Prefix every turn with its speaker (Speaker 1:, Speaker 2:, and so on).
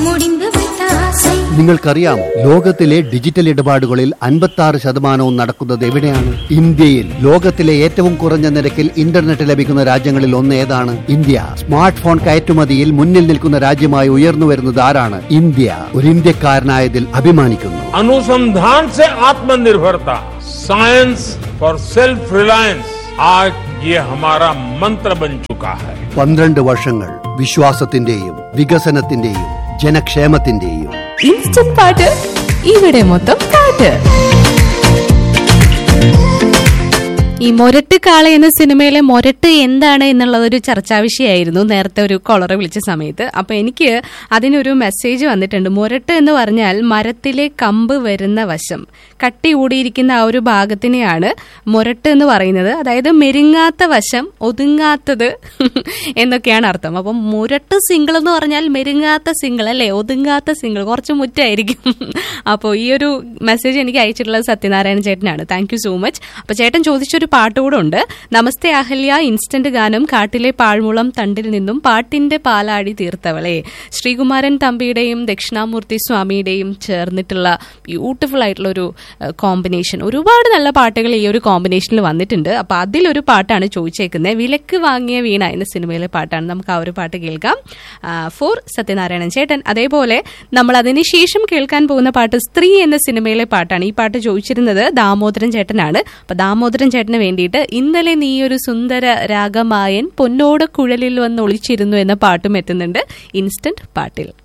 Speaker 1: முடிந்து விட்ட ஆசை
Speaker 2: നിങ്ങൾക്കറിയാം ലോകത്തിലെ ഡിജിറ്റൽ ഇടപാടുകളിൽ അൻപത്തി ആറ് ശതമാനവും നടക്കുന്നത് എവിടെയാണ് ഇന്ത്യയിൽ ലോകത്തിലെ ഏറ്റവും കുറഞ്ഞ നിരക്കിൽ ഇന്റർനെറ്റ് ലഭിക്കുന്ന രാജ്യങ്ങളിൽ ഒന്ന് ഏതാണ് ഇന്ത്യ സ്മാർട്ട് ഫോൺ കയറ്റുമതിയിൽ മുന്നിൽ നിൽക്കുന്ന രാജ്യമായി ഉയർന്നു വരുന്നത് ആരാണ് ഇന്ത്യ ഒരു ഇന്ത്യക്കാരനായതിൽ അഭിമാനിക്കുന്നു
Speaker 3: अनुसंधान से आत्मनिर्भरता साइंस फॉर सेल्फ रिलायंस आज ये हमारा मंत्र बन चुका है
Speaker 2: പന്ത്രണ്ട് വർഷങ്ങൾ വിശ്വാസത്തിന്റെയും വികസനത്തിന്റെയും ജനക്ഷേമത്തിന്റെയും
Speaker 4: ഇൻസ്റ്റന്റ് പാട്ട് ഇവിടെ മൊത്തം പാട്ട് ഈ മൊരട്ട് കാള എന്ന സിനിമയിലെ മൊരട്ട് എന്താണ് എന്നുള്ളത് ഒരു ചർച്ചാ വിഷയമായിരുന്നു നേരത്തെ ഒരു കോളറെ വിളിച്ച സമയത്ത് അപ്പൊ എനിക്ക് അതിനൊരു മെസ്സേജ് വന്നിട്ടുണ്ട് മൊരട്ട് എന്ന് പറഞ്ഞാൽ മരത്തിലെ കമ്പ് വരുന്ന വശം കട്ടി കൂടിയിരിക്കുന്ന ആ ഒരു ഭാഗത്തിനെയാണ് മൊരട്ട് എന്ന് പറയുന്നത് അതായത് മെരുങ്ങാത്ത വശം ഒതുങ്ങാത്തത് എന്നൊക്കെയാണ് അർത്ഥം അപ്പം മുരട്ട് സിംഗിൾ എന്ന് പറഞ്ഞാൽ മെരുങ്ങാത്ത സിംഗിൾ അല്ലേ ഒതുങ്ങാത്ത സിംഗിൾ കുറച്ച് മുറ്റായിരിക്കും അപ്പോൾ ഈ ഒരു മെസ്സേജ് എനിക്ക് അയച്ചിട്ടുള്ളത് സത്യനാരായണ ചേട്ടനാണ് താങ്ക് യു സോ മച്ച് അപ്പോൾ ചേട്ടൻ ചോദിച്ചൊരു പാട്ട് കൂടെ ഉണ്ട് നമസ്തേ അഹല്യ ഇൻസ്റ്റന്റ് ഗാനം കാട്ടിലെ പാഴ്മുളം തണ്ടിൽ നിന്നും പാട്ടിന്റെ പാലാടി തീർത്തവളെ ശ്രീകുമാരൻ തമ്പിയുടെയും ദക്ഷിണാമൂർത്തി സ്വാമിയുടെയും ചേർന്നിട്ടുള്ള ബ്യൂട്ടിഫുൾ ആയിട്ടുള്ള ഒരു കോമ്പിനേഷൻ ഒരുപാട് നല്ല പാട്ടുകൾ ഈ ഒരു കോമ്പിനേഷനിൽ വന്നിട്ടുണ്ട് അപ്പൊ അതിലൊരു പാട്ടാണ് ചോദിച്ചേക്കുന്നത് വിലക്ക് വാങ്ങിയ വീണ എന്ന സിനിമയിലെ പാട്ടാണ് നമുക്ക് ആ ഒരു പാട്ട് കേൾക്കാം ഫോർ സത്യനാരായണൻ ചേട്ടൻ അതേപോലെ നമ്മൾ അതിനുശേഷം കേൾക്കാൻ പോകുന്ന പാട്ട് സ്ത്രീ എന്ന സിനിമയിലെ പാട്ടാണ് ഈ പാട്ട് ചോദിച്ചിരുന്നത് ദാമോദരൻ ചേട്ടനാണ് അപ്പൊ ദാമോദരൻ ചേട്ടന് വേണ്ടിയിട്ട് ഇന്നലെ നീ ഒരു സുന്ദര രാഗമായൻ പൊന്നോട് കുഴലിൽ വന്ന് ഒളിച്ചിരുന്നു എന്ന പാട്ടും എത്തുന്നുണ്ട് ഇൻസ്റ്റന്റ് പാട്ടിൽ